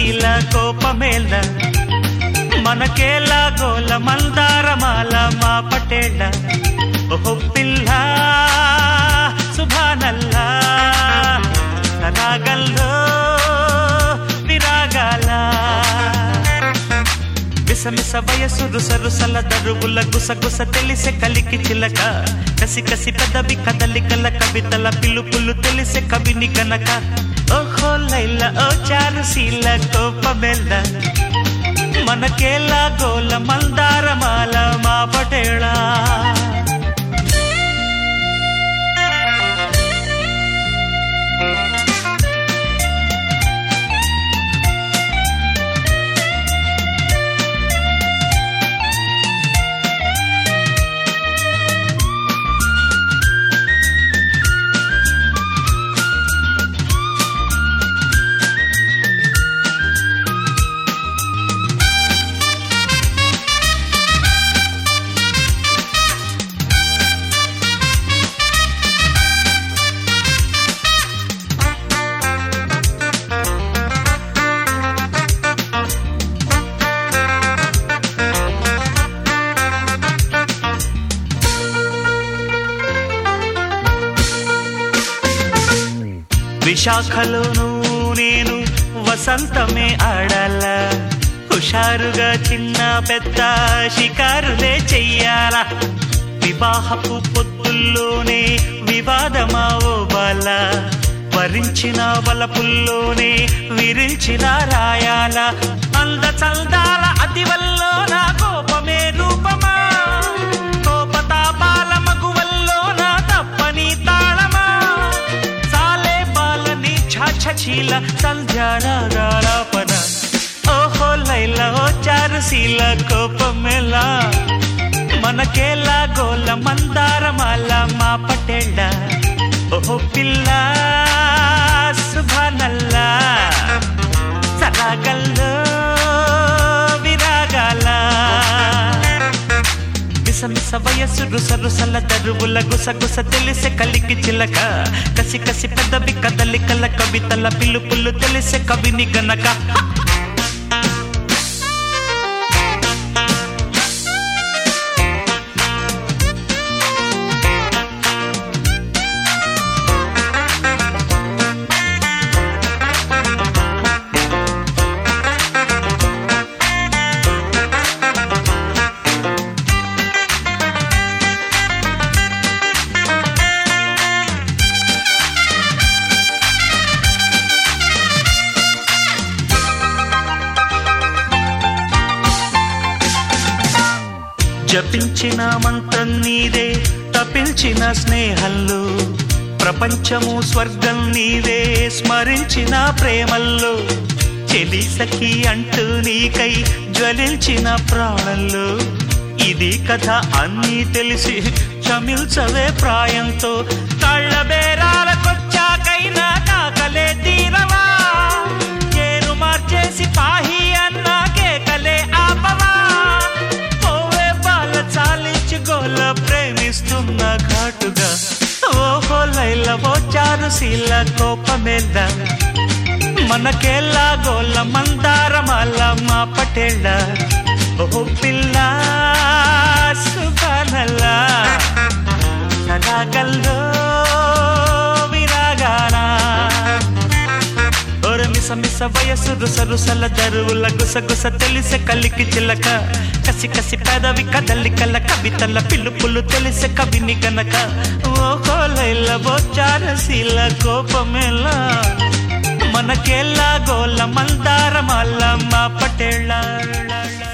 శీల కోపమేళ్ళ మనకేలా గోల మందారమాల మా పటేళ్ళ ఓహో పిల్ల సుభానల్లా రాగల్లో విరాగాల మిసమిస వయసు రుస రుసల దరువుల గుసగుస తెలిసే కలికి చిలక కసి కసి పెదవి కదలికల కవితల పిలుపులు తెలిసే కవిని గనక ఓహో లైల ఓ చారు శీల కోపమెల్ల మనకేలా గోల మందారమాల మా పటేళా విశాఖలోను నేను వసంతమే ఆడాల హుషారుగా చిన్న పెద్ద షికారులే చెయ్యాల వివాహపు పొత్తుల్లోనే వివాదమా ఓ బాల వరించిన వలపుల్లోనే విరించిన రాయాల అంద చల్దాల అతివల్లో నా కోపమే రూపమా కోపతాపాల మగువల్లో నా తప్పని తాళమా సాలే బాలని ఛాఛీల సంధ్యారాలాపన ఓహో లైల ఓ చారుశీల కోపమెలా మనకేలా గోల మందారమాల మా పటేళ్ళ ఓహో పిల్ల సుభానల్లా సరాగల్లో విరాగాల మిసమిస వయసు రుస రుసల దరువుల గుసగుస తెలిసే కలికి చిలక కసి కసి పెదవి కదలికల కవితల పిలుపులు తెలిసే కవిని గనక జపించిన మంత్రం నీదే తపించిన స్నేహంలో ప్రపంచము స్వర్గం నీదే స్మరించిన ప్రేమల్లో చెలి సఖి అంటూ నీకై జ్వలించిన ప్రాణంలో ఇది కథ అన్నీ తెలిసి క్షమించవే ప్రాయంతో కళ్ళ బేరాలకొచ్చాకైనా కాకలే తీరవా చేరు మార్చేసి పాహి అన్న కేకలే ఆపవా ఓవే బాల చాలించి గోల ప్రేమిస్తున్న ఘాటుగా ఓహో లైల ఓ చారు శీల కోపమేద్ద మనకేలా గోల మందారమాల మా పటేళ్ళ ఓ పిల్ల సుఖానల్లా సదాగల్లో విరాగాల ఓర మిస మిస వయసు రుస రుసల దరువుల గుస గుస తెలిసే కలికి చిలక కసి కసి పెదవి కదలికల కవితల పిలుపులు తెలిసే కవిని గనక ఓ కోలైల ఓ చారశీల కోపమేలా మనకేలా గోల మందారమాల మా పటేళ్ళ